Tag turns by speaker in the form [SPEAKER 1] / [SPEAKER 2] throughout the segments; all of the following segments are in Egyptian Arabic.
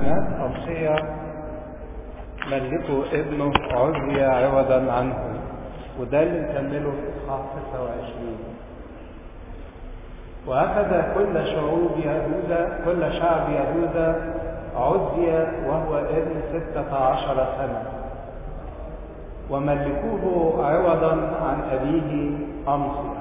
[SPEAKER 1] مات أوصية ملكه ابنه عزي عوضا عنه وده اللي نكمله في إصحاح 29 وأخذ كل شعوب يهوذا كل شعب يهوذا عزي وهو ابن ستة عشر سنة وملكوه عوضا عن أبيه أمصي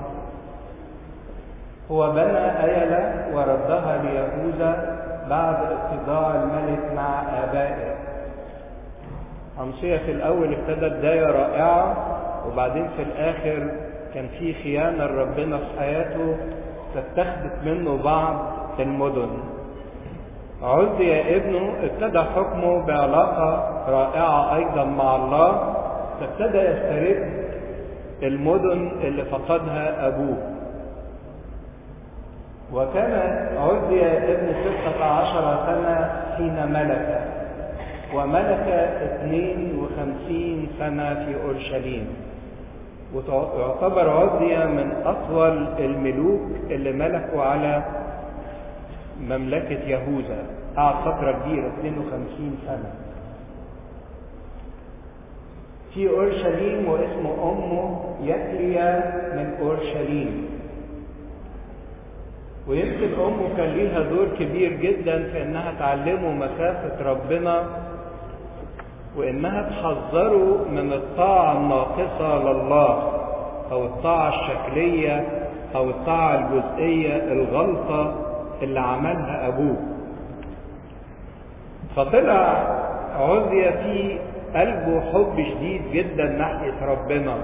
[SPEAKER 1] هو بنى أيلة وردها ليهوذا بعد اتضاع الملك مع آبائه أمصية في الأول ابتدت بداية رائعة وبعدين في الآخر كان في خيانة لربنا في حياته فاتخذت منه بعض المدن عزي ابنه ابتدى حكمه بعلاقة رائعة أيضا مع الله فابتدى يسترد المدن اللي فقدها أبوه وكان عزي ابن ستة عشر سنة حين ملك وملك اثنين وخمسين سنة في أورشليم ويعتبر عزي من أطول الملوك اللي ملكوا على مملكة يهوذا قعد فترة كبيرة 52 سنة في أورشليم واسم أمه يكليا من أورشليم ويمكن أمه كان ليها دور كبير جدا في إنها تعلمه مسافة ربنا وإنها تحذره من الطاعة الناقصة لله أو الطاعة الشكلية أو الطاعة الجزئية الغلطة اللي عملها أبوه فطلع عزي في قلبه حب شديد جدا ناحية ربنا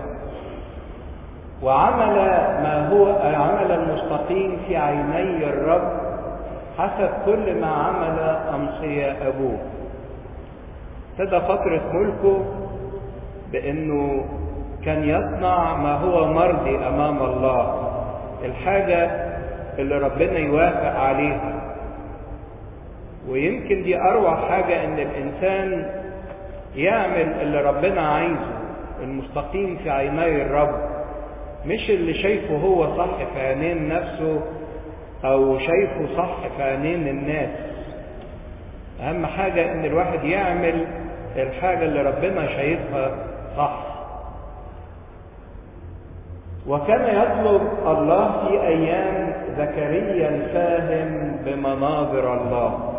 [SPEAKER 1] وعمل ما هو عمل المستقيم في عيني الرب حسب كل ما عمل أمصية أبوه ابتدى فترة ملكه بأنه كان يصنع ما هو مرضي أمام الله الحاجة اللي ربنا يوافق عليها ويمكن دي أروع حاجة إن الإنسان يعمل اللي ربنا عايزه المستقيم في عيني الرب مش اللي شايفه هو صح في عينين نفسه أو شايفه صح في عينين الناس أهم حاجة إن الواحد يعمل الحاجة اللي ربنا شايفها صح وكان يطلب الله في أيام زكريا الفاهم بمناظر الله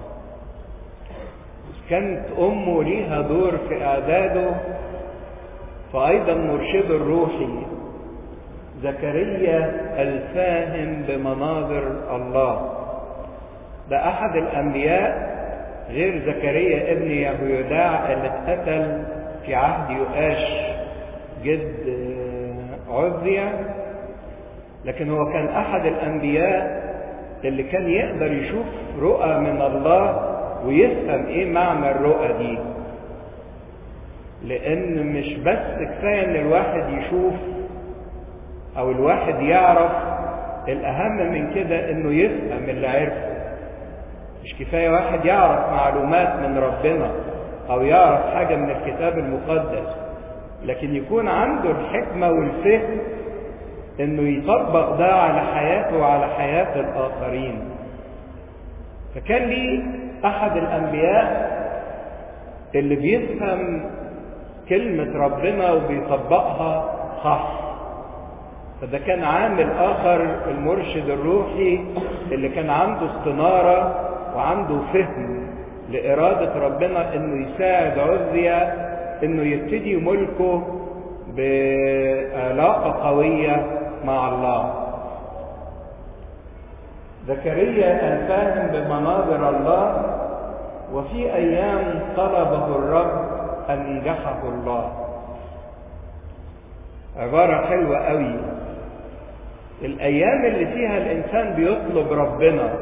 [SPEAKER 1] كانت أمه ليها دور في إعداده فأيضا مرشد الروحي زكريا الفاهم بمناظر الله ده أحد الأنبياء غير زكريا ابن يهويداع اللي اتقتل في عهد يؤاش جد عزية لكن هو كان أحد الأنبياء اللي كان يقدر يشوف رؤى من الله ويفهم إيه معنى الرؤى دي لأن مش بس كفاية إن الواحد يشوف أو الواحد يعرف الأهم من كده إنه يفهم اللي عرفه مش كفاية واحد يعرف معلومات من ربنا أو يعرف حاجة من الكتاب المقدس لكن يكون عنده الحكمة والفهم إنه يطبق ده على حياته وعلى حياة الآخرين فكان لي أحد الأنبياء اللي بيفهم كلمة ربنا وبيطبقها صح فده كان عامل آخر المرشد الروحي اللي كان عنده استنارة وعنده فهم لإرادة ربنا إنه يساعد عزية إنه يبتدي ملكه بعلاقة قوية مع الله. زكريا الفاهم بمناظر الله وفي أيام طلبه الرب أنجحه الله. عبارة حلوة قوي. الأيام اللي فيها الإنسان بيطلب ربنا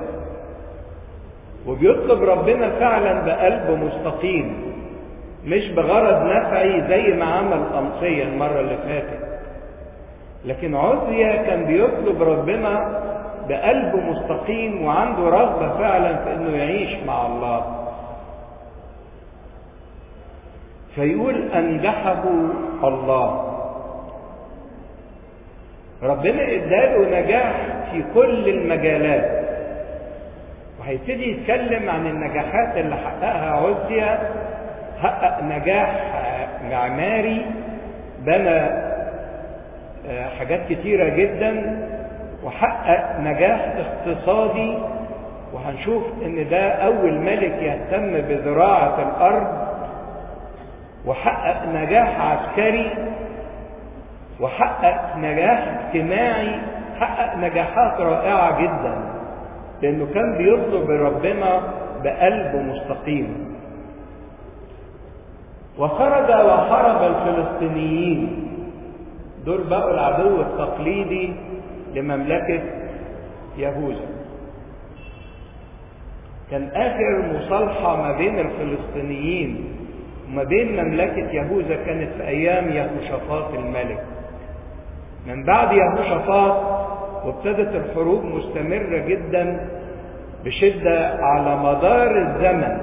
[SPEAKER 1] وبيطلب ربنا فعلا بقلب مستقيم مش بغرض نفعي زي ما عمل أمصية المرة اللي فاتت لكن عزية كان بيطلب ربنا بقلب مستقيم وعنده رغبة فعلا في انه يعيش مع الله فيقول انجحه الله ربنا اداله نجاح في كل المجالات هيبتدي يتكلم عن النجاحات اللي حققها عزيا حقق نجاح معماري بنى حاجات كتيرة جدا وحقق نجاح اقتصادي وهنشوف ان ده اول ملك يهتم بزراعة الارض وحقق نجاح عسكري وحقق نجاح اجتماعي حقق نجاحات رائعة جدا لانه كان بيطلب ربنا بقلب مستقيم وخرج وحارب الفلسطينيين دول بقوا العدو التقليدي لمملكة يهوذا كان آخر مصالحة ما بين الفلسطينيين وما بين مملكة يهوذا كانت في أيام يهوشافاط الملك من بعد يهوشافاط وابتدت الحروب مستمرة جدا بشدة على مدار الزمن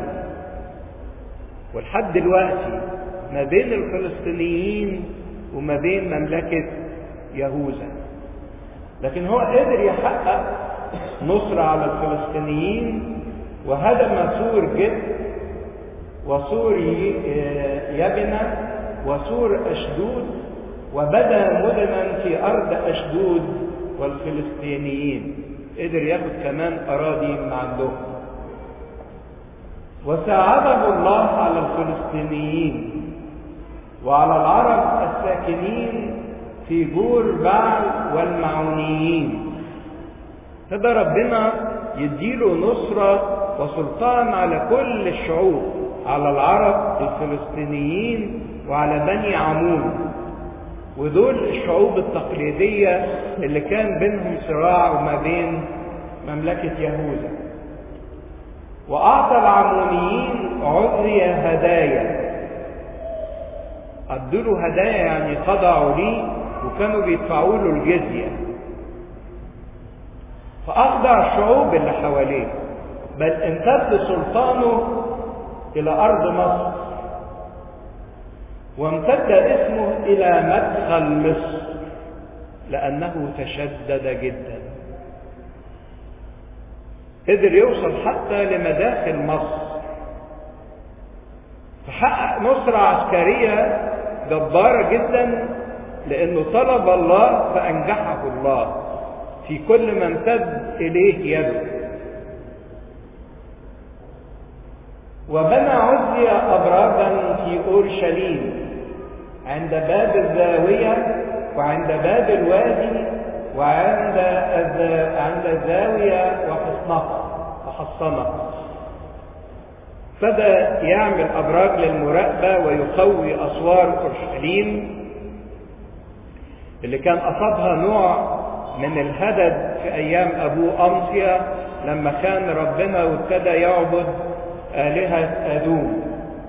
[SPEAKER 1] ولحد دلوقتي ما بين الفلسطينيين وما بين مملكة يهوذا لكن هو قدر يحقق نصرة على الفلسطينيين وهدم سور جد وسور يبنة وسور أشدود وبنى مدنا في أرض أشدود والفلسطينيين قدر ياخد كمان أراضي من عندهم وساعده الله على الفلسطينيين وعلى العرب الساكنين في جور بعل والمعونيين فده ربنا يديله نصرة وسلطان على كل الشعوب على العرب الفلسطينيين وعلى بني عمون ودول الشعوب التقليدية اللي كان بينهم صراع وما بين مملكة يهوذا وأعطى العمونيين عذري هدايا ادوا له هدايا يعني خضعوا ليه وكانوا بيدفعوا له الجزية فأخضع الشعوب اللي حواليه بل امتد سلطانه إلى أرض مصر وامتد اسمه إلى مدخل مصر لأنه تشدد جدا قدر يوصل حتى لمداخل مصر فحقق نصرة عسكرية جبارة جدا لأنه طلب الله فأنجحه الله في كل ما امتد إليه يده وبنى عزيا أبراجا في أورشليم عند باب الزاوية وعند باب الوادي وعند عند الزاوية وحصنها وحصنها بدأ يعمل أبراج للمراقبة ويقوي أسوار أورشليم اللي كان أصابها نوع من الهدد في أيام أبوه أمصيا لما كان ربنا وابتدى يعبد آلهة أدوم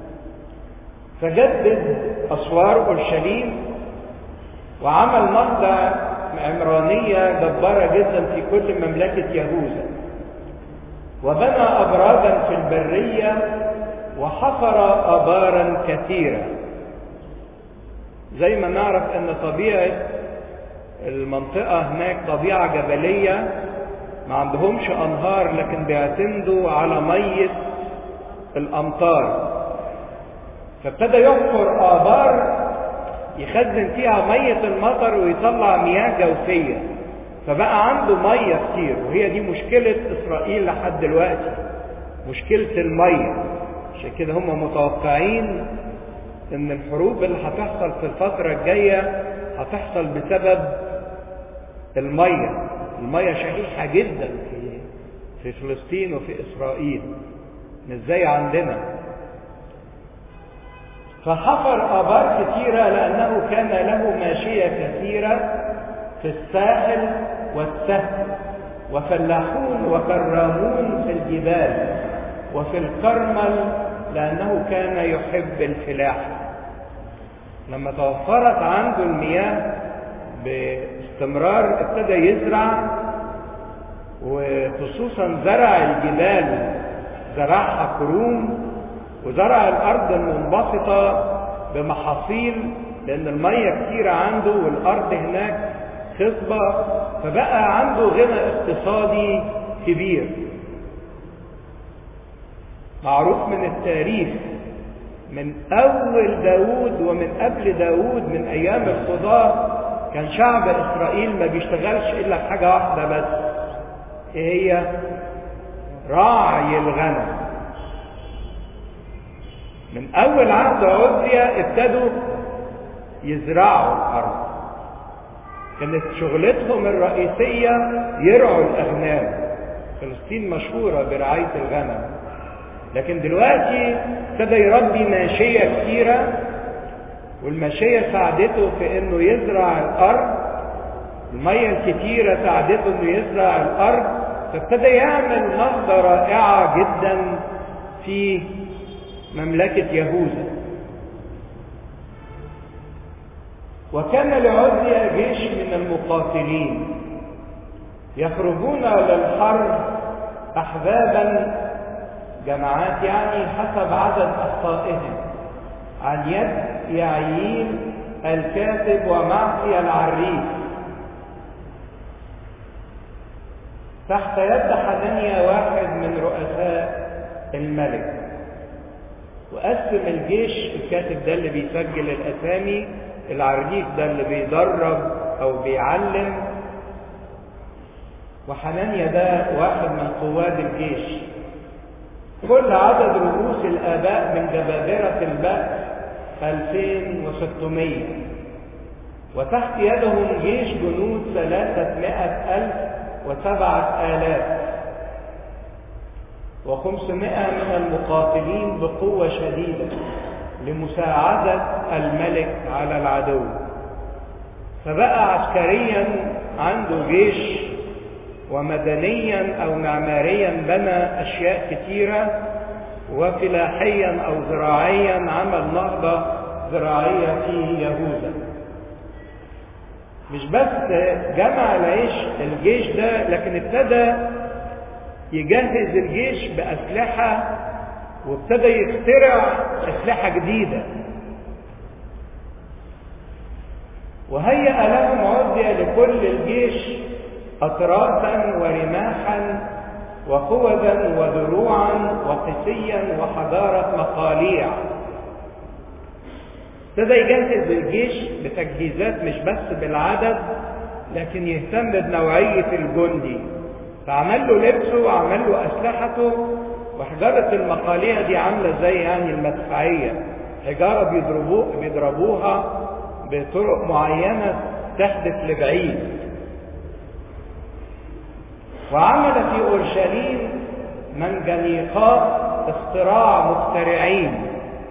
[SPEAKER 1] فجدد أسوار أورشليم وعمل مصدع عمرانية جبارة جدا في كل مملكة يهوذا وبنى أبراجا في البرية وحفر أبارا كثيرة زي ما نعرف أن طبيعة المنطقة هناك طبيعة جبلية ما عندهمش أنهار لكن بيعتمدوا على مية الأمطار فابتدى يحفر آبار يخزن فيها مية المطر ويطلع مياه جوفية فبقى عنده مية كتير وهي دي مشكلة إسرائيل لحد دلوقتي مشكلة المية عشان كده هم متوقعين إن الحروب اللي هتحصل في الفترة الجاية هتحصل بسبب المية المية شحيحة جدا في في فلسطين وفي إسرائيل مش زي عندنا فحفر آبار كثيرة لأنه كان له ماشية كثيرة في الساحل والسهل وفلاحون وكرامون في الجبال وفي الكرمل لأنه كان يحب الفلاحة لما توفرت عنده المياه باستمرار ابتدى يزرع وخصوصا زرع الجبال زرعها كروم وزرع الارض المنبسطه بمحاصيل لان الميه كتيره عنده والارض هناك خصبه فبقى عنده غنى اقتصادي كبير معروف من التاريخ من أول داود ومن قبل داود من أيام القضاة كان شعب إسرائيل ما بيشتغلش إلا في حاجة واحدة بس إيه هي راعي الغنم من أول عهد عزية ابتدوا يزرعوا الأرض كانت شغلتهم الرئيسية يرعوا الأغنام فلسطين مشهورة برعاية الغنم لكن دلوقتي ابتدى يربي ماشية كتيرة والماشية ساعدته في انه يزرع الارض المية الكتيرة ساعدته انه يزرع الارض فابتدى يعمل نهضة رائعة جدا في مملكة يهوذا وكان لعزيا جيش من المقاتلين يخرجون للحرب احزابا جماعات يعني حسب عدد اخطائهم عن يد يعيين الكاتب ومعصي العريف تحت يد حنانيا واحد من رؤساء الملك وقسم الجيش الكاتب ده اللي بيسجل الاسامي العريف ده اللي بيدرب او بيعلم وحنانيا ده واحد من قواد الجيش كل عدد رؤوس الآباء من جبابرة البأس 2600 وتحت يدهم جيش جنود ثلاثمائة ألف وسبعة آلاف وخمسمائة من المقاتلين بقوة شديدة لمساعدة الملك على العدو فبقى عسكريا عنده جيش ومدنيا او معماريا بنى اشياء كثيره وفلاحيا او زراعيا عمل نهضه زراعيه في يهوذا مش بس جمع العيش الجيش ده لكن ابتدى يجهز الجيش باسلحه وابتدى يخترع اسلحه جديده وهيأ لهم عزية لكل الجيش أطرافا ورماحا وقودا ودروعا وقسيا وحجارة مقاليع ابتدى يجهز الجيش بتجهيزات مش بس بالعدد لكن يهتم بنوعية الجندي فعمل له لبسه وعمل له أسلحته وحجارة المقاليع دي عاملة زي يعني المدفعية حجارة بيضربوه بيضربوها بطرق معينة تحدث لبعيد وعمل في اورشليم منجنيقات اختراع مخترعين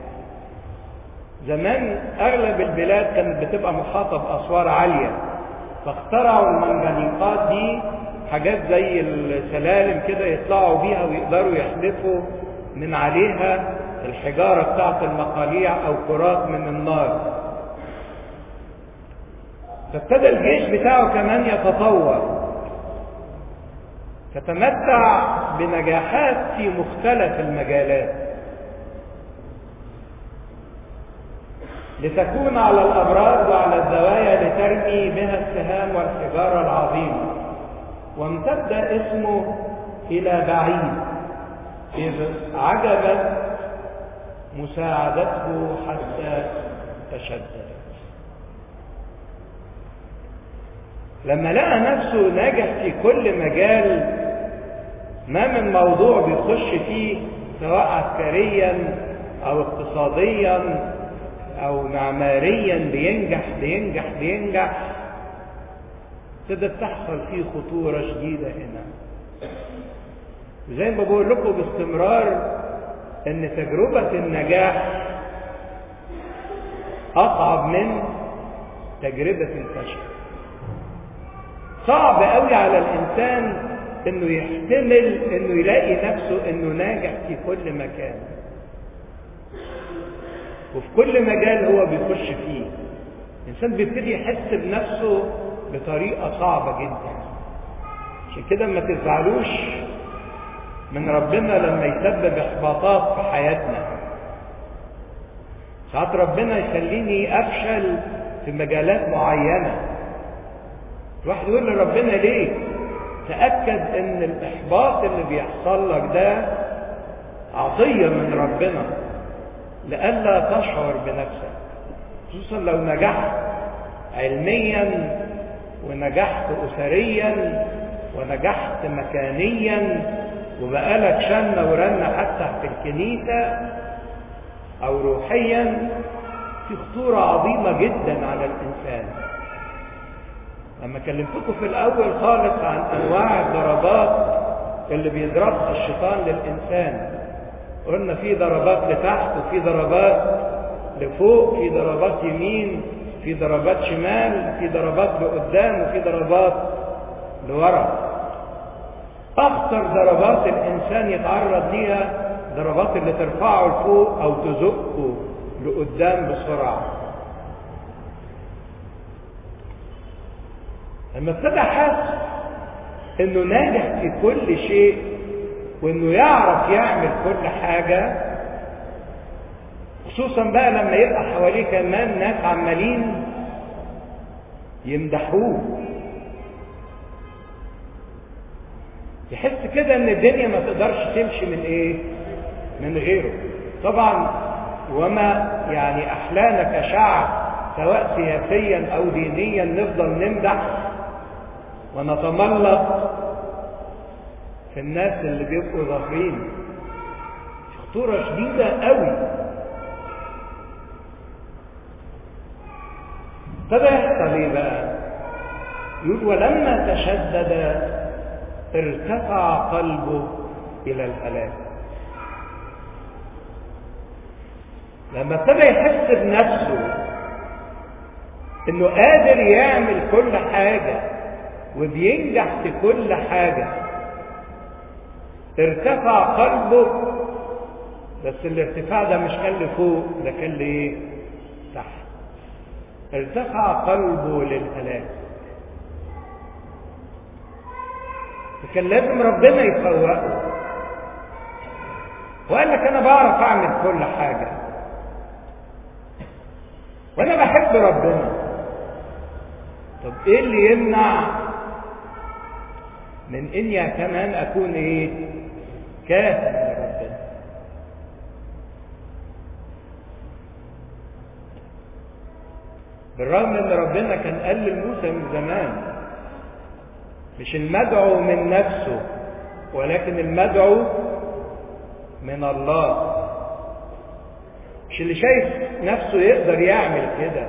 [SPEAKER 1] زمان اغلب البلاد كانت بتبقى محاطه باسوار عاليه فاخترعوا المنجنيقات دي حاجات زي السلالم كده يطلعوا بيها ويقدروا يحدفوا من عليها الحجاره بتاعه المقاليع او كرات من النار فابتدى الجيش بتاعه كمان يتطور تتمتع بنجاحات في مختلف المجالات لتكون على الابراج وعلى الزوايا لترمي بها السهام والحجاره العظيمه وامتد اسمه الى بعيد اذ عجبت مساعدته حتى تشدد لما لقى نفسه ناجح في كل مجال ما من موضوع بيخش فيه سواء عسكريا او اقتصاديا او معماريا بينجح بينجح بينجح ابتدت تحصل فيه خطورة شديدة هنا زي ما بقول لكم باستمرار ان تجربة النجاح اصعب من تجربة الفشل صعب قوي على الانسان انه يحتمل انه يلاقي نفسه انه ناجح في كل مكان وفي كل مجال هو بيخش فيه الانسان بيبتدي يحس بنفسه بطريقه صعبه جدا عشان كده ما تزعلوش من ربنا لما يسبب احباطات في حياتنا ساعات ربنا يخليني افشل في مجالات معينه الواحد يقول لربنا ليه تاكد ان الاحباط اللي بيحصل لك ده عطية من ربنا لئلا تشعر بنفسك خصوصا لو نجحت علميا ونجحت أسريا ونجحت مكانيا وبقالك شنة ورنة حتى في الكنيسة أو روحيا في خطورة عظيمة جدا على الإنسان لما كلمتكم في الأول خالص عن أنواع الضربات اللي بيضربها الشيطان للإنسان قلنا في ضربات لتحت وفي ضربات لفوق في ضربات يمين في ضربات شمال في ضربات لقدام وفي ضربات لورا أخطر ضربات الإنسان يتعرض ليها ضربات اللي ترفعه لفوق أو تزقه لقدام بسرعة لما ابتدى حس انه ناجح في كل شيء وانه يعرف يعمل كل حاجة خصوصا بقى لما يبقى حواليه كمان ناس عمالين يمدحوه يحس كده ان الدنيا ما تقدرش تمشي من ايه من غيره طبعا وما يعني احلانا كشعب سواء سياسيا او دينيا نفضل نمدح ونتملق في الناس اللي بيبقوا ظاهرين خطورة شديدة قوي ابتدى يحصل ايه بقى؟ يقول ولما تشدد ارتفع قلبه الى الهلاك لما ابتدى يحس بنفسه انه قادر يعمل كل حاجه وبينجح في كل حاجة ارتفع قلبه بس الارتفاع ده مش كان لفوق ده كان لايه تحت ارتفع قلبه للهلاك فكان لازم ربنا يفوقه وقال لك انا بعرف اعمل كل حاجه وانا بحب ربنا طب ايه اللي يمنع من اني كمان اكون ايه كاهن لربنا بالرغم ان ربنا كان قال لموسى من زمان مش المدعو من نفسه ولكن المدعو من الله مش اللي شايف نفسه يقدر يعمل كده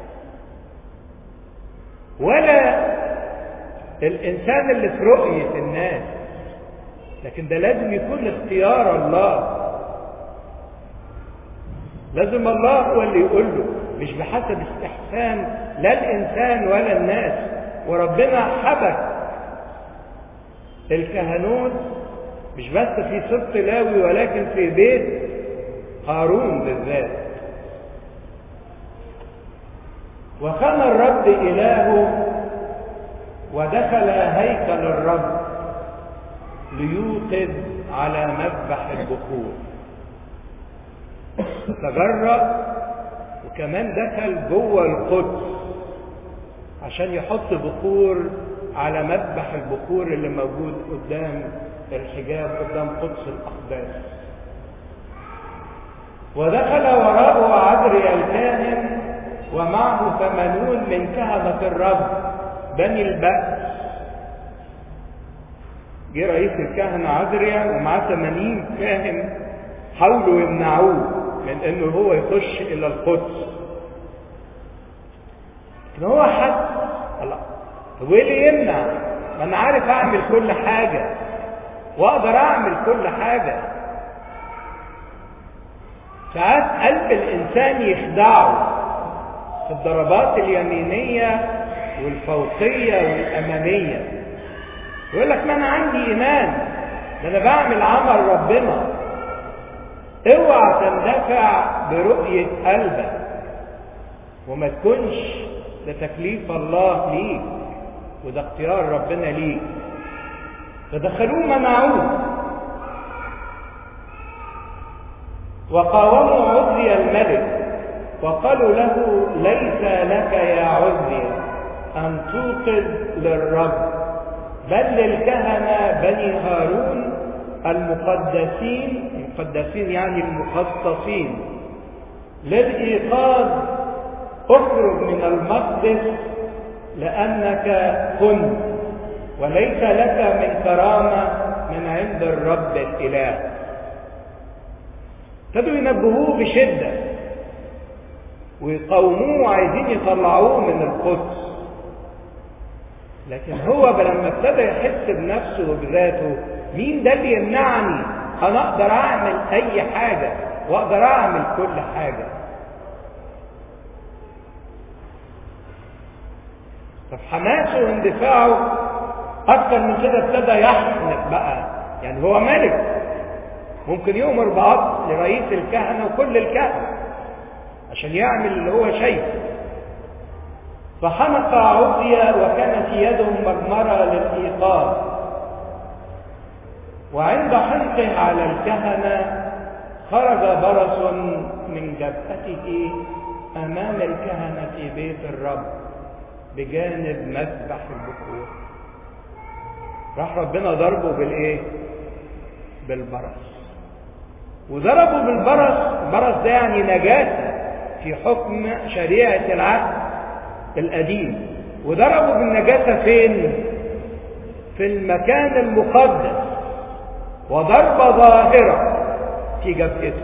[SPEAKER 1] ولا الانسان اللي في رؤيه الناس لكن ده لازم يكون اختيار الله لازم الله هو اللي يقول له مش بحسب استحسان لا الانسان ولا الناس وربنا حبك الكهنوت مش بس في سبط لاوي ولكن في بيت هارون بالذات وكان الرب إلهه ودخل هيكل الرب ليوقد على مذبح البخور تجرأ وكمان دخل جوه القدس عشان يحط بخور على مذبح البخور اللي موجود قدام الحجاب قدام قدس الأقداس ودخل وراءه عذري الكاهن ومعه ثمانون من كهنة الرب بني البأس جه رئيس الكهنة عذريا ومعاه 80 كاهن حاولوا يمنعوه من انه هو يخش الى القدس لكن هو حس الله طب وايه اللي يمنع؟ ما انا عارف اعمل كل حاجة واقدر اعمل كل حاجة ساعات قلب الانسان يخدعه في الضربات اليمينية والفوقية والأمامية يقول لك ما أنا عندي إيمان ده أنا بعمل عمل ربنا اوعى تندفع برؤية قلبك وما تكونش ده تكليف الله ليك وده اختيار ربنا ليك فدخلوه منعوه وقاوموا عزي الملك وقالوا له ليس لك يا عزي أن توقظ للرب بل للكهنة بني هارون المقدسين المقدسين يعني المخصصين للإيقاظ اخرج من المقدس لأنك كنت وليس لك من كرامة من عند الرب الإله ابتدوا ينبهوه بشدة ويقاوموه وعايزين يطلعوه من القدس لكن هو لما ابتدى يحس بنفسه وبذاته مين ده اللي يمنعني انا اقدر اعمل اي حاجه واقدر اعمل كل حاجه طب حماسه واندفاعه اكتر من كده ابتدى يحنق بقى يعني هو ملك ممكن يؤمر بعض لرئيس الكهنه وكل الكهنه عشان يعمل اللي هو شايفه فحنق عزيا وكانت يده مجمرة للإيقاظ وعند حنقه على الكهنة خرج برص من جبهته أمام الكهنة في بيت الرب بجانب مذبح البخور راح ربنا ضربه بالإيه؟ بالبرص وضربه بالبرص البرص ده يعني نجاسة في حكم شريعة العهد القديم وضربوا بالنجاسة فين في المكان المقدس وضربة ظاهرة في جبهته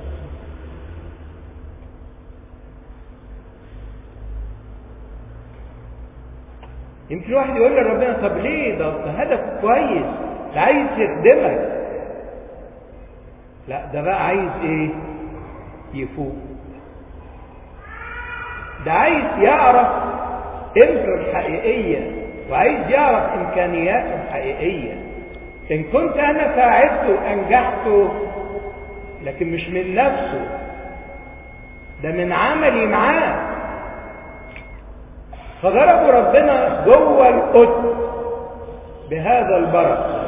[SPEAKER 1] يمكن واحد يقول لربنا طب ليه ده هدف كويس ده عايز يخدمك لا ده بقى عايز ايه يفوق ده عايز يعرف قيمته الحقيقية وعايز يعرف إمكانياته الحقيقية إن كنت أنا ساعدته أنجحته لكن مش من نفسه ده من عملي معاه فضربوا ربنا جوه القدس بهذا البرد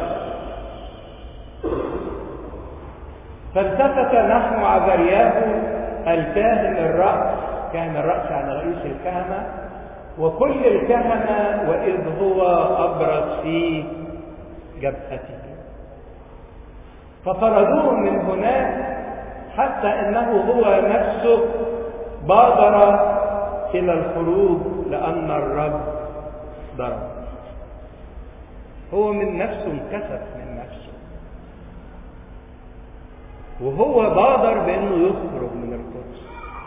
[SPEAKER 1] فالتفت نحو عذرياه الكاهن الرأس كان الرأس على رئيس الكهنة وكل الكهنة وإذ هو أبرز في جبهته فطردوه من هناك حتى أنه هو نفسه بادر إلى الخروج لأن الرب ضرب هو من نفسه انكسف من نفسه وهو بادر بأنه يخرج من القدس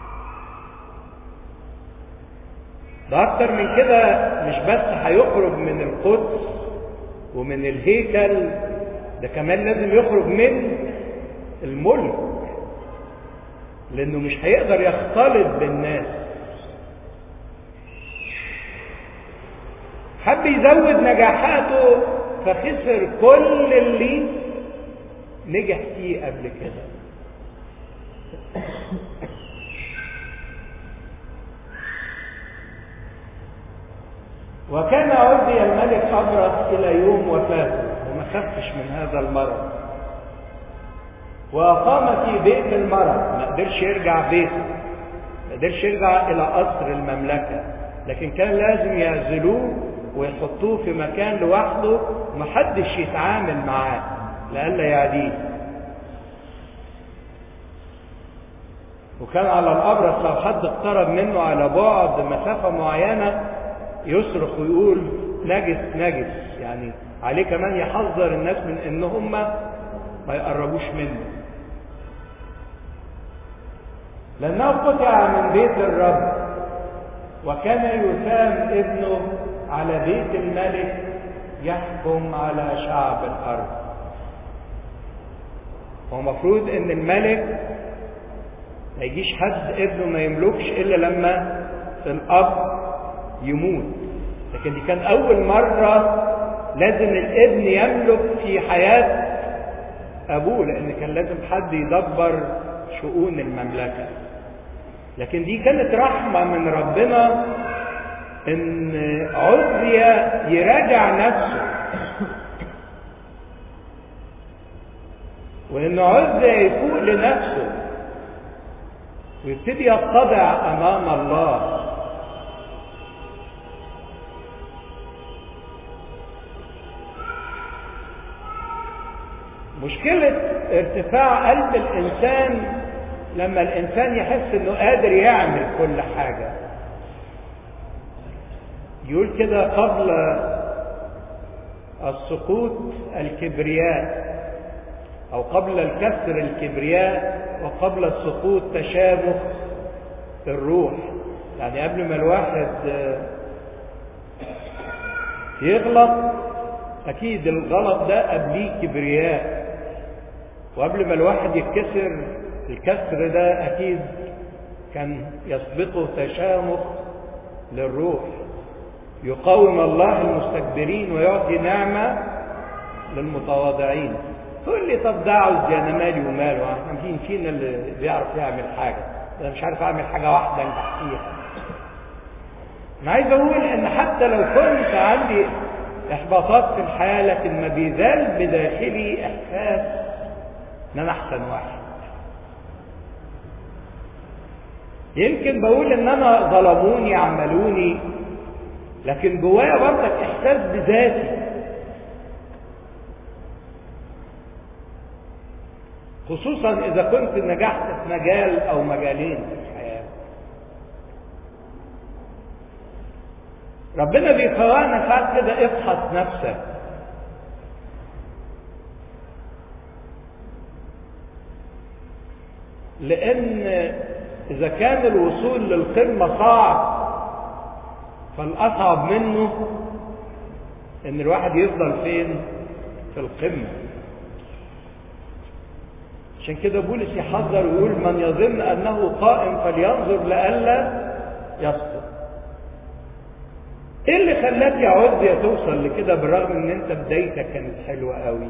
[SPEAKER 1] ده أكتر من كده مش بس هيخرج من القدس ومن الهيكل ده كمان لازم يخرج من الملك لأنه مش هيقدر يختلط بالناس حب يزود نجاحاته فخسر كل اللي نجح فيه قبل كده وكان عزي الملك أبرص إلى يوم وفاته وما خفش من هذا المرض وأقام في بيت المرض ما قدرش يرجع بيته ما قدرش يرجع إلى قصر المملكة لكن كان لازم يعزلوه ويحطوه في مكان لوحده محدش يتعامل معاه لئلا يعديه وكان على الأبرص لو حد اقترب منه على بعد مسافة معينة يصرخ ويقول نجس نجس يعني عليه كمان يحذر الناس من ان هم ما يقربوش منه لانه قطع من بيت الرب وكان يثام ابنه على بيت الملك يحكم على شعب الارض هو المفروض ان الملك ما يجيش حد ابنه ما يملكش الا لما الاب يموت لكن دي كان أول مرة لازم الابن يملك في حياة أبوه لأن كان لازم حد يدبر شؤون المملكة لكن دي كانت رحمة من ربنا إن عزية يراجع نفسه وإن عزية يفوق لنفسه ويبتدي يتضع أمام الله مشكلة ارتفاع قلب الإنسان لما الإنسان يحس إنه قادر يعمل كل حاجة يقول كده قبل السقوط الكبرياء أو قبل الكسر الكبرياء وقبل السقوط تشابه الروح يعني قبل ما الواحد يغلط أكيد الغلط ده قبليه كبرياء وقبل ما الواحد يتكسر الكسر ده أكيد كان يسبقه تشامخ للروح يقاوم الله المستكبرين ويعطي نعمة للمتواضعين تقول لي طب ده عاوز انا مالي وماله احنا مين فينا اللي بيعرف يعمل حاجه انا مش عارف اعمل حاجه واحده انجح فيها انا عايز اقول ان حتى لو كنت عندي احباطات في الحياه لكن ما بيزال بداخلي احساس ان انا احسن واحد يمكن بقول ان انا ظلموني عملوني لكن جوايا برضك احساس بذاتي خصوصا اذا كنت نجحت في مجال او مجالين في الحياه ربنا بيقوانا ساعات كده افحص نفسك لان اذا كان الوصول للقمه صعب فالاصعب منه ان الواحد يفضل فين في القمه عشان كده بولس يحذر ويقول من يظن انه قائم فلينظر لئلا يسقط ايه اللي خلاك يا عود يا توصل لكده بالرغم ان انت بدايتك كانت حلوه قوي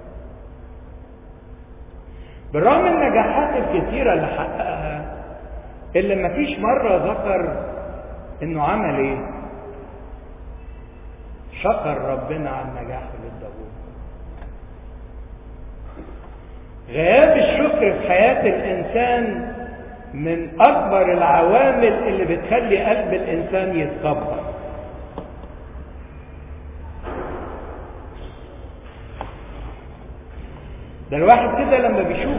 [SPEAKER 1] بالرغم النجاحات الكثيره اللي حققها اللي مفيش مره ذكر انه عمل ايه شكر ربنا على النجاح اللي اداهوله غياب الشكر في حياة الإنسان من أكبر العوامل اللي بتخلي قلب الإنسان يتكبر ده الواحد كده لما بيشوف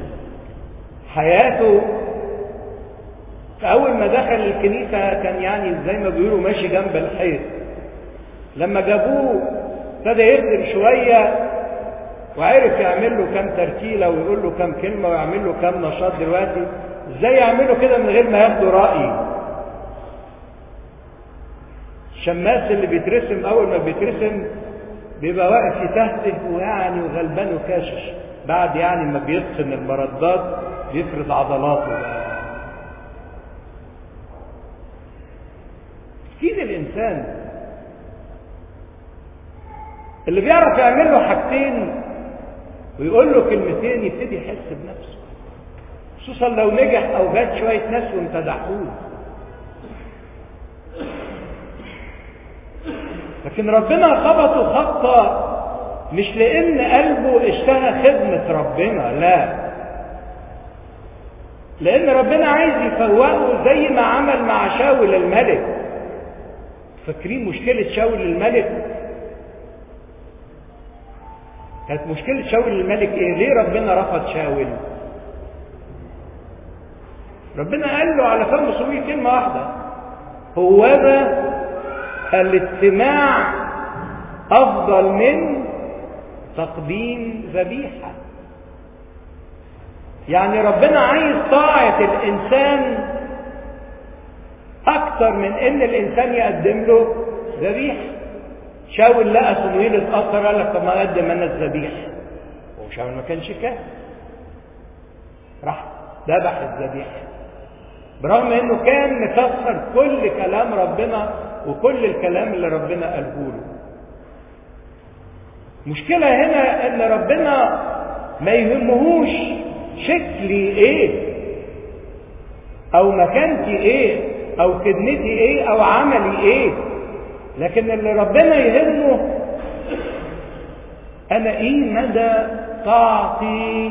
[SPEAKER 1] حياته فأول ما دخل الكنيسة كان يعني زي ما بيقولوا ماشي جنب الحيط لما جابوه ابتدى يخدم شوية وعرف يعمل له كام ترتيلة ويقول له كام كلمة ويعمل له كام نشاط دلوقتي ازاي يعمله كده من غير ما ياخدوا رأي الشماس اللي بيترسم أول ما بيترسم بيبقى واقف يتهته ويعني وغلبان وكاشش بعد يعني ما بيتقن المردات بيفرد عضلاته كتير الإنسان اللي بيعرف يعمل له حاجتين ويقول له كلمتين يبتدي يحس بنفسه خصوصا لو نجح او جات شويه ناس وامتدحوه لكن ربنا خبطه خبطه مش لان قلبه اشتهى خدمه ربنا لا لان ربنا عايز يفوقه زي ما عمل مع شاول الملك فاكرين مشكله شاول الملك كانت مشكلة شاول الملك ايه؟ ليه ربنا رفض شاول؟ ربنا قال له على فم صويل كلمة واحدة هو ذا الاستماع أفضل من تقديم ذبيحة يعني ربنا عايز طاعة الإنسان أكثر من إن الإنسان يقدم له ذبيحة شاول لقى صمويل اتأثر قال لك طب ما اقدم انا الذبيحه وشاول ما كانش كاهن راح ذبح الذبيحه برغم انه كان مكسر كل كلام ربنا وكل الكلام اللي ربنا قاله له مشكلة هنا ان ربنا ما يهمهوش شكلي ايه او مكانتي ايه او خدمتي ايه او عملي ايه لكن اللي ربنا يهمه انا ايه مدى طاعتي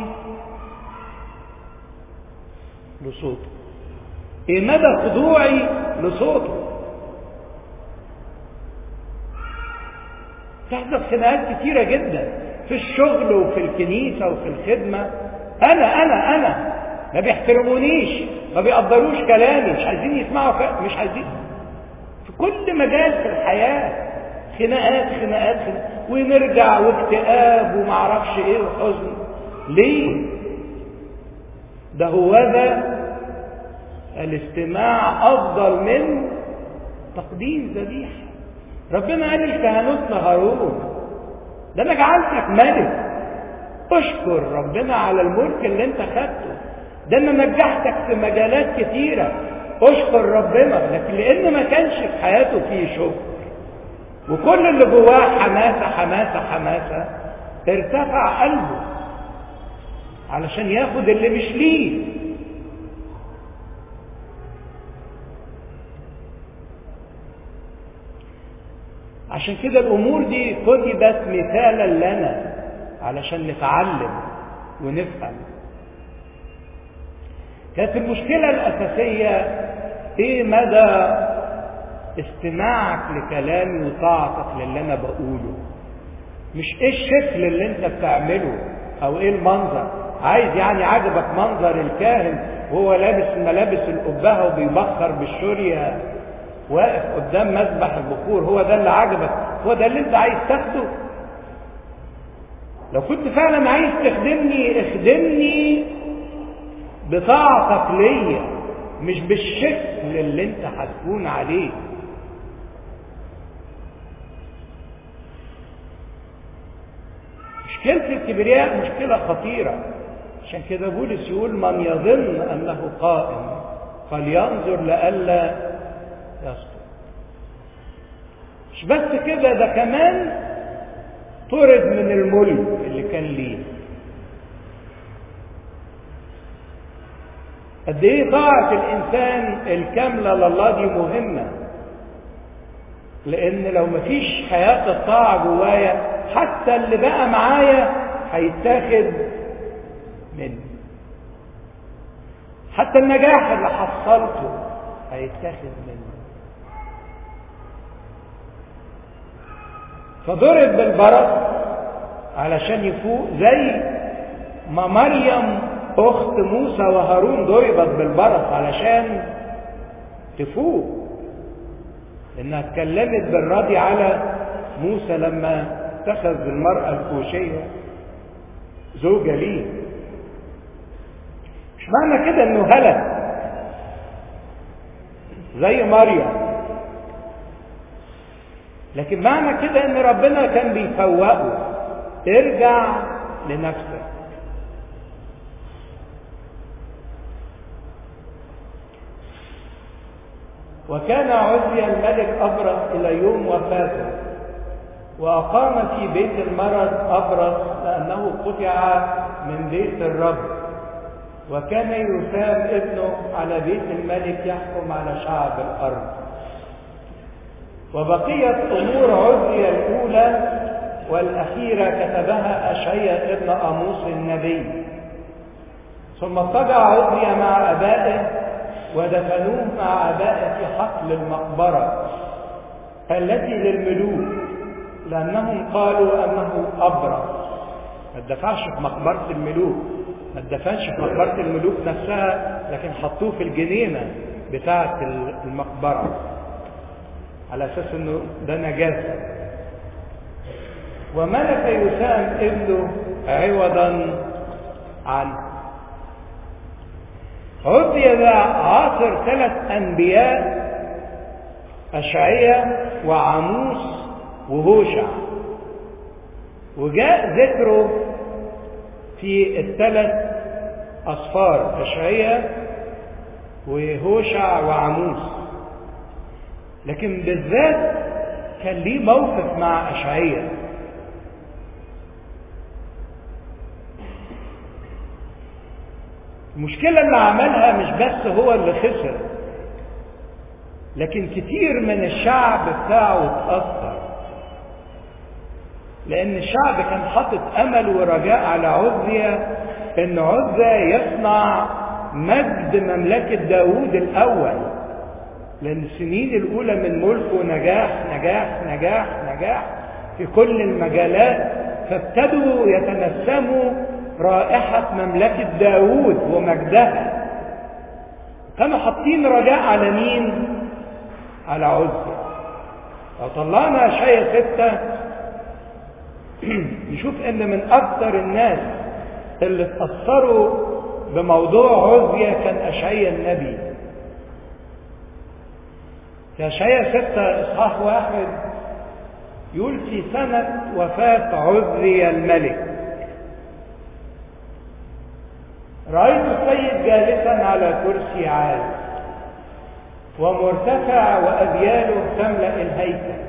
[SPEAKER 1] لصوته ايه مدى خضوعي لصوته تحدث خناقات كتيره جدا في الشغل وفي الكنيسة وفي الخدمة أنا أنا أنا ما بيحترمونيش ما بيقدروش كلامي مش عايزين يسمعوا ك... مش عايزين في كل مجال في الحياة خناقات خناقات خناقات ونرجع واكتئاب ومعرفش ايه وحزن ليه ده هو ده الاستماع افضل من تقديم ذبيحه ربنا قال الكهنوت لهارون ده انا جعلتك ملك اشكر ربنا على الملك اللي انت خدته ده انا نجحتك في مجالات كتيره اشكر ربنا لكن لان ما كانش في حياته فيه شكر وكل اللي جواه حماسه حماسه حماسه ارتفع قلبه علشان ياخد اللي مش ليه عشان كده الامور دي كتبت مثالا لنا علشان نتعلم ونفهم كانت المشكله الاساسيه ايه مدى استماعك لكلامي وطاعتك للي انا بقوله مش ايه الشكل اللي انت بتعمله او ايه المنظر عايز يعني عجبك منظر الكاهن وهو لابس ملابس القبهه وبيبخر بالشوريه واقف قدام مذبح البخور هو ده اللي عجبك هو ده اللي انت عايز تاخده لو كنت فعلا عايز تخدمني اخدمني بطاعتك ليا مش بالشكل اللي انت هتكون عليه مشكلة الكبرياء مشكلة خطيرة عشان كده بولس يقول من يظن أنه قائم فلينظر لئلا يسقط مش بس كده ده كمان طرد من الملك اللي كان ليه قد ايه طاعة الإنسان الكاملة لله دي مهمة لأن لو مفيش حياة الطاعة جوايا حتى اللي بقى معايا هيتاخد مني حتى النجاح اللي حصلته هيتاخد مني فضرب بالبرد علشان يفوق زي ما مريم اخت موسى وهارون ضربت بالبرص علشان تفوق انها اتكلمت بالرضي على موسى لما اتخذ المرأة الكوشية زوجة ليه مش معنى كده انه هلك زي مريم لكن معنى كده ان ربنا كان بيفوقه ارجع لنفسك وكان عزي الملك أبرص إلى يوم وفاته وأقام في بيت المرض أبرص لأنه قطع من بيت الرب وكان يثاب ابنه على بيت الملك يحكم على شعب الأرض وبقية أمور عزي الأولى والأخيرة كتبها أشعيا ابن أموس النبي ثم اضطجع عزي مع أبائه ودفنوه مع أبائه في حقل المقبرة التي للملوك لأنهم قالوا أنه أبرص ما اتدفعش في مقبرة الملوك ما اتدفنش في مقبرة الملوك نفسها لكن حطوه في الجنينة بتاعة المقبرة على أساس أنه ده نجاسة وملك يسام ابنه عوضا عنه عزي ذا عاصر ثلاث أنبياء أشعية وعموس وهوشع وجاء ذكره في الثلاث أصفار أشعية وهوشع وعموس لكن بالذات كان ليه موقف مع أشعية المشكلة اللي عملها مش بس هو اللي خسر لكن كتير من الشعب بتاعه اتأثر لأن الشعب كان حاطط أمل ورجاء على عزية إن عزة يصنع مجد مملكة داوود الأول لأن السنين الأولى من ملكه نجاح نجاح نجاح نجاح في كل المجالات فابتدوا يتنسموا رائحة مملكة داود ومجدها كانوا حاطين رجاء على مين على عزة لو طلعنا شيء ستة نشوف ان من اكثر الناس اللي اتأثروا بموضوع عزية كان أشعيا النبي في أشعيا ستة إصحاح واحد يقول في سنة وفاة عزي الملك رأيت السيد جالسا على كرسي عال ومرتفع وأذياله تملأ الهيكل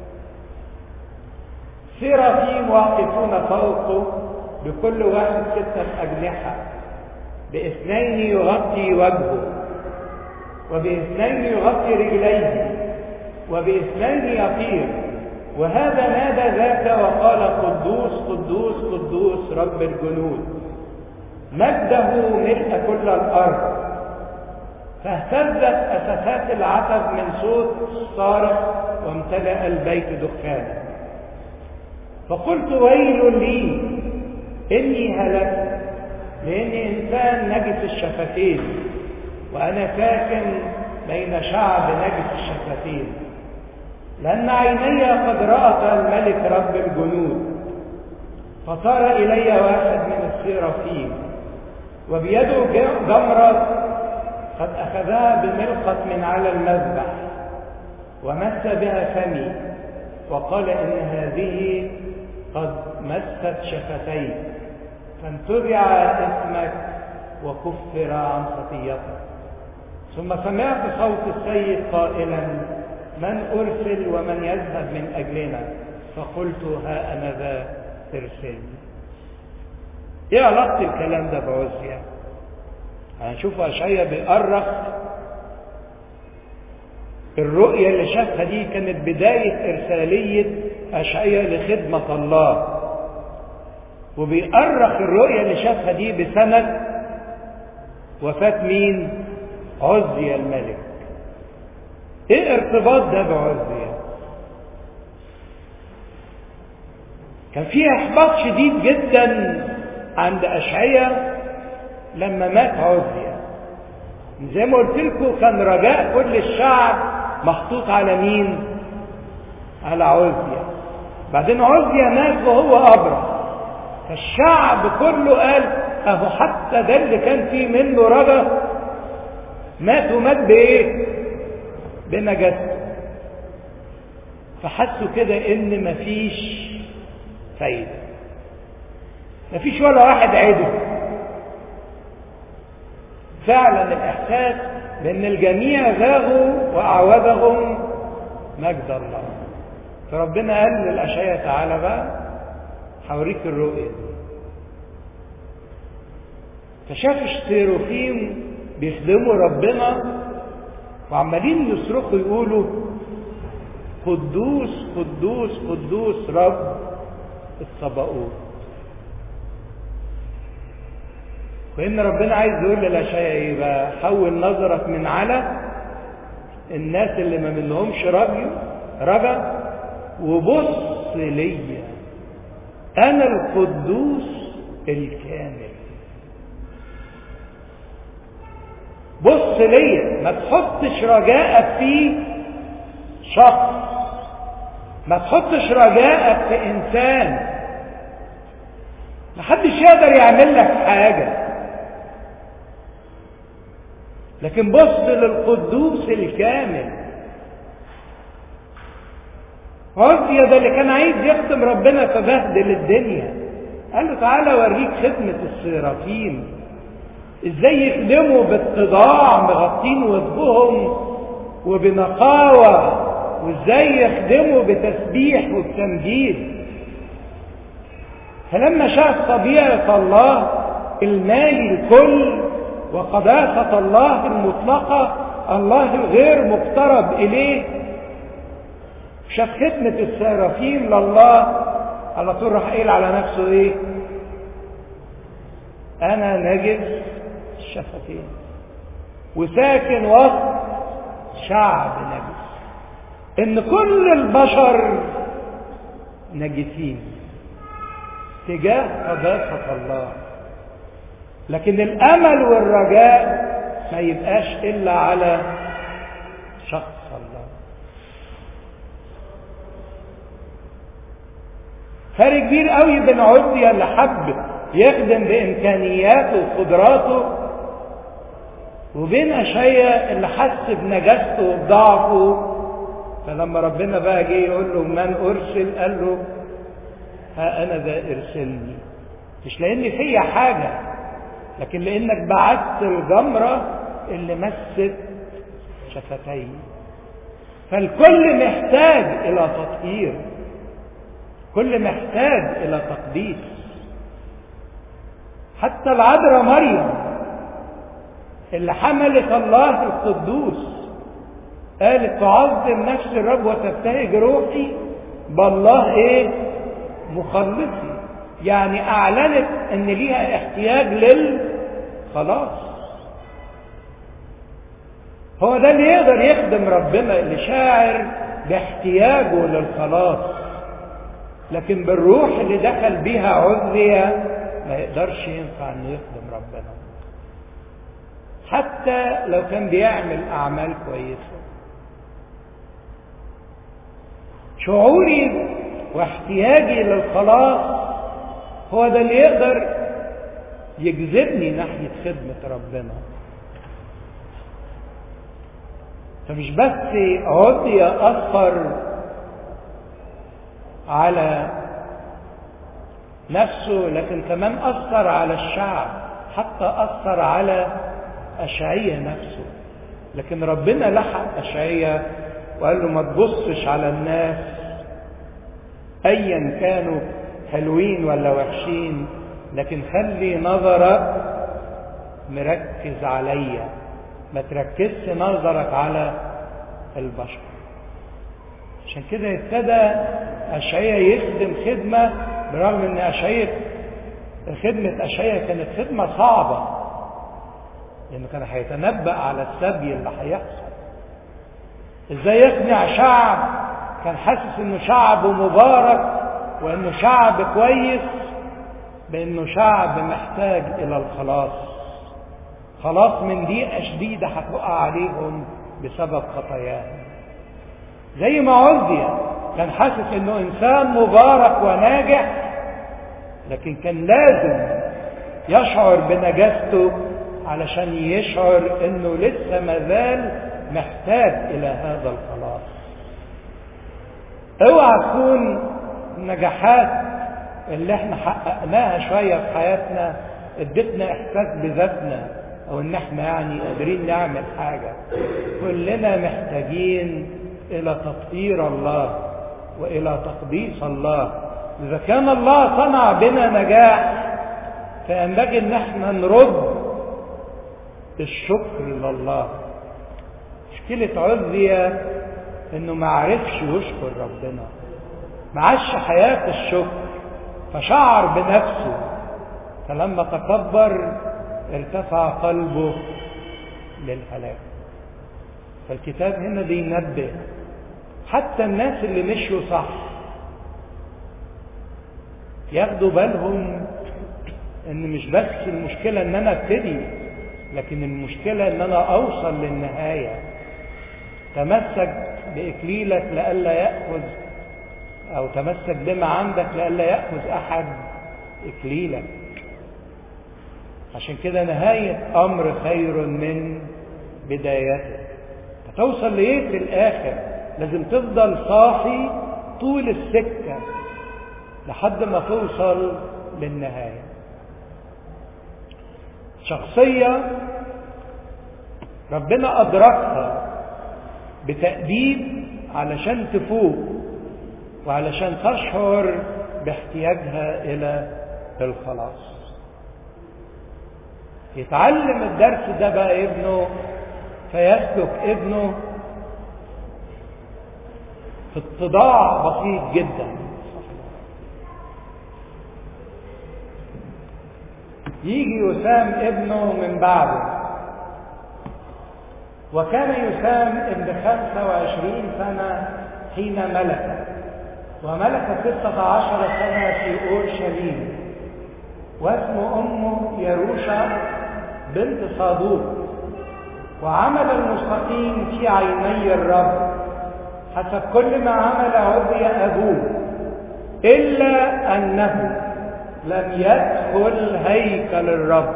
[SPEAKER 1] سرافيم واقفون فوقه بكل واحد ستة أجنحة باثنين يغطي وجهه وباثنين يغطي رجليه وباثنين يطير وهذا نادى ذاك وقال قدوس قدوس قدوس رب الجنود مجده ملء كل الارض فاهتزت اساسات العتب من صوت صارخ وامتلا البيت دخانا فقلت ويل لي اني هلكت لاني انسان نجس الشفتين وانا ساكن بين شعب نجس الشفتين لان عيني قد رات الملك رب الجنود فصار الي واحد من السيرافيم وبيده جمره قد اخذها بملقط من على المذبح ومس بها فمي وقال ان هذه قد مست شفتيك فانتبع اسمك وكفر عن خطيتك ثم سمعت صوت السيد قائلا من ارسل ومن يذهب من اجلنا فقلت ها انا ذا ارسلني ايه علاقه الكلام ده بعزيا هنشوف اشعيا بيأرخ الرؤية اللي شافها دي كانت بداية إرسالية أشعيا لخدمة الله وبيأرخ الرؤية اللي شافها دي بسنة وفاة مين؟ عزي الملك. ايه ارتباط ده بعزي؟ كان في احباط شديد جدا عند اشعيا لما مات عزي. زي ما قلت لكم كان رجاء كل الشعب محطوط على مين؟ على عزية. بعدين عزية مات وهو أبرص. فالشعب كله قال اهو حتى ده اللي كان فيه منه رجا مات ومات بايه بنجاسه فحسوا كده ان مفيش فايده مفيش ولا واحد عدل فعلا الاحساس بان الجميع زاغوا واعوذهم مجد الله فربنا قال للاشعياء تعالى بقى هوريك الرؤية فشاف السيروفيم بيخدموا ربنا وعمالين يصرخوا يقولوا قدوس قدوس قدوس رب الصباؤوت وإن ربنا عايز يقول للأشياء إيه بقى حول نظرك من على الناس اللي ما منهمش رجل رجا وبص ليا أنا القدوس الكامل بص ليا ما تحطش رجاءك في شخص ما تحطش رجاءك في إنسان محدش يقدر يعمل لك حاجة لكن بص للقدوس الكامل عزية ده اللي كان عايز يخدم ربنا فبهدل الدنيا قال له تعالى اوريك خدمة السرافين ازاي يخدموا باتضاع مغطين وجههم وبنقاوة وازاي يخدموا بتسبيح وبتمجيد فلما شاف طبيعة الله المالي الكل وقداسة الله المطلقة الله الغير مقترب إليه شاف خدمة السرافيم لله على طول راح قايل على نفسه ايه انا نجس الشفتين وساكن وسط شعب نجس ان كل البشر نجسين تجاه قداسة الله لكن الأمل والرجاء ما يبقاش إلا على شخص الله فرق كبير قوي بين عزية اللي حب يخدم بإمكانياته وقدراته وبين أشعيا اللي حس بنجاسته وبضعفه فلما ربنا بقى جه يقول له من أرسل قال له ها أنا ذا ارسلني مش لأن فيا حاجة لكن لأنك بعدت الجمرة اللي مست شفتي فالكل محتاج إلى تطهير كل محتاج إلى تقديس حتى العذراء مريم اللي حملت الله القدوس قالت تعظم نفس الرب وتبتهج روحي بالله ايه مخلصي يعني اعلنت ان ليها احتياج للخلاص هو ده اللي يقدر يخدم ربنا اللي شاعر باحتياجه للخلاص لكن بالروح اللي دخل بيها عزية ما يقدرش ينفع انه يخدم ربنا حتى لو كان بيعمل اعمال كويسه شعوري واحتياجي للخلاص هو ده اللي يقدر يجذبني ناحية خدمة ربنا فمش بس عدي أثر على نفسه لكن كمان أثر على الشعب حتى أثر على أشعية نفسه لكن ربنا لحق أشعية وقال له ما تبصش على الناس ايا كانوا حلوين ولا وحشين لكن خلي نظرك مركز عليا ما تركزش نظرك على البشر عشان كده ابتدى أشعية يخدم خدمة برغم ان أشعية خدمة أشعية كانت خدمة صعبة لأنه كان هيتنبأ على السبي اللي هيحصل ازاي يقنع شعب كان حاسس انه شعب مبارك وانه شعب كويس بانه شعب محتاج الى الخلاص خلاص من ضيقه شديده هتقع عليهم بسبب خطاياهم زي ما عزية كان حاسس انه انسان مبارك وناجح لكن كان لازم يشعر بنجاسته علشان يشعر انه لسه مازال محتاج الى هذا الخلاص اوعى تكون النجاحات اللي احنا حققناها شويه في حياتنا ادتنا احساس بذاتنا او ان احنا يعني قادرين نعمل حاجه كلنا محتاجين الى تطهير الله والى تقديس الله اذا كان الله صنع بنا نجاح فينبغي ان احنا نرد الشكر لله مشكلة عزية انه ما عرفش يشكر ربنا ما عاش حياة الشكر فشعر بنفسه فلما تكبر ارتفع قلبه للهلاك فالكتاب هنا بينبه حتى الناس اللي مشوا صح ياخدوا بالهم ان مش بس المشكلة ان انا ابتدي لكن المشكلة ان انا اوصل للنهاية تمسك بإكليلك لئلا يأخذ أو تمسك بما عندك لئلا يأخذ أحد إكليلك عشان كده نهاية أمر خير من بدايته هتوصل لإيه في الآخر لازم تفضل صاحي طول السكة لحد ما توصل للنهاية شخصية ربنا أدركها بتأديب علشان تفوق وعلشان تشعر باحتياجها إلى الخلاص يتعلم الدرس ده بقى ابنه فيسلك ابنه في اتضاع بسيط جدا يجي يسام ابنه من بعده وكان يسام ابن خمسة وعشرين سنة حين ملك وملك ستة عشر سنة في أورشليم واسم أمه يروشا بنت صادوق وعمل المستقيم في عيني الرب حسب كل ما عمل عبي أبوه إلا أنه لم يدخل هيكل الرب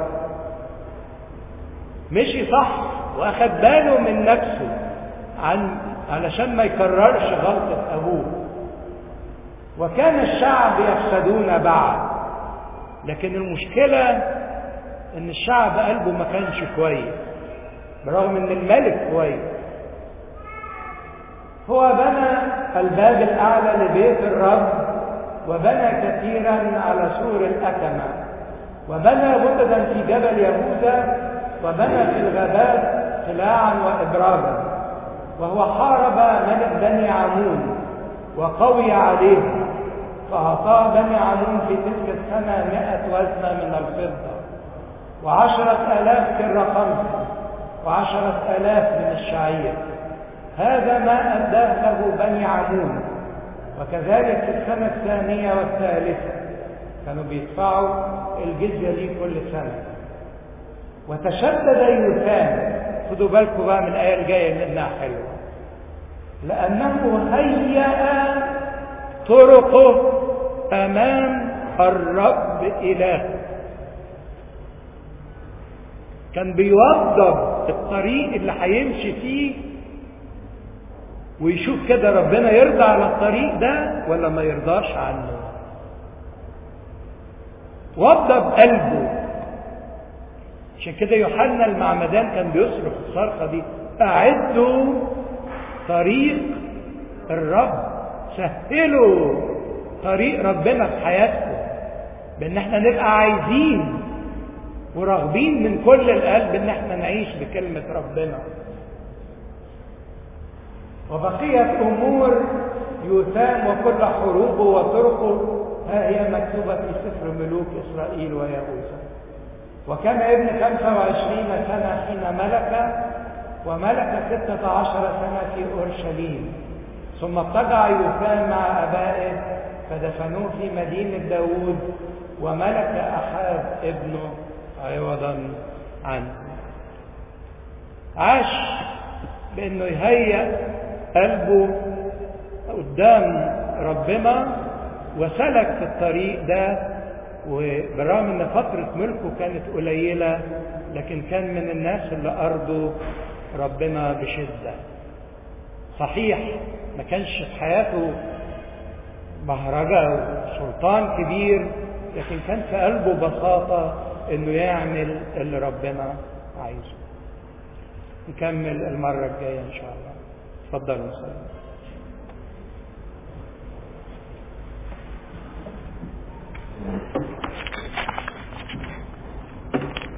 [SPEAKER 1] مشي صح واخد باله من نفسه عن علشان ما يكررش غلطة أبوه وكان الشعب يفسدون بعد لكن المشكلة ان الشعب قلبه ما كانش كويس برغم ان الملك كويس هو بنى الباب الاعلى لبيت الرب وبنى كثيرا على سور الأكمة وبنى غددا في جبل يهوذا وبنى في الغابات قلاعا وإبراجا وهو حارب ملك بني عمون وقوي عليه فأعطاه بني عمون في تلك السنة مئة وزنة من الفضة وعشرة آلاف كر خمسة وعشرة آلاف من الشعير هذا ما أداه له بني عمون وكذلك في السنة الثانية والثالثة كانوا بيدفعوا الجزية دي كل سنة وتشدد يوثان خدوا بالكم بقى من الآية الجاية لأنها حلوة لأنه هيأ طرقه أمام الرب إلهه كان بيوضب الطريق اللي هيمشي فيه ويشوف كده ربنا يرضى على الطريق ده ولا ما يرضاش عنه وضب قلبه عشان كده يوحنا المعمدان كان بيصرخ الصرخة دي أعدوا طريق الرب سهلوا طريق ربنا في حياتكم بان احنا نبقى عايزين وراغبين من كل القلب ان احنا نعيش بكلمة ربنا وبقيت امور يوثام وكل حروبه وطرقه ها هي مكتوبة في سفر ملوك اسرائيل ويهوذا وكان ابن 25 سنة حين ملك وملك ستة عشر سنة في أورشليم ثم اضطجع يوثام مع أبائه فدفنوه في مدينة داود وملك أحاب ابنه عوضا عنه عاش بأنه يهيأ قلبه قدام ربنا وسلك في الطريق ده وبالرغم ان فترة ملكه كانت قليلة لكن كان من الناس اللي أرضوا ربنا بشدة صحيح ما كانش في حياته بهرجة وسلطان كبير لكن كان في قلبه بساطة انه يعمل اللي ربنا عايزه نكمل المرة الجاية ان شاء الله اتفضلوا سلام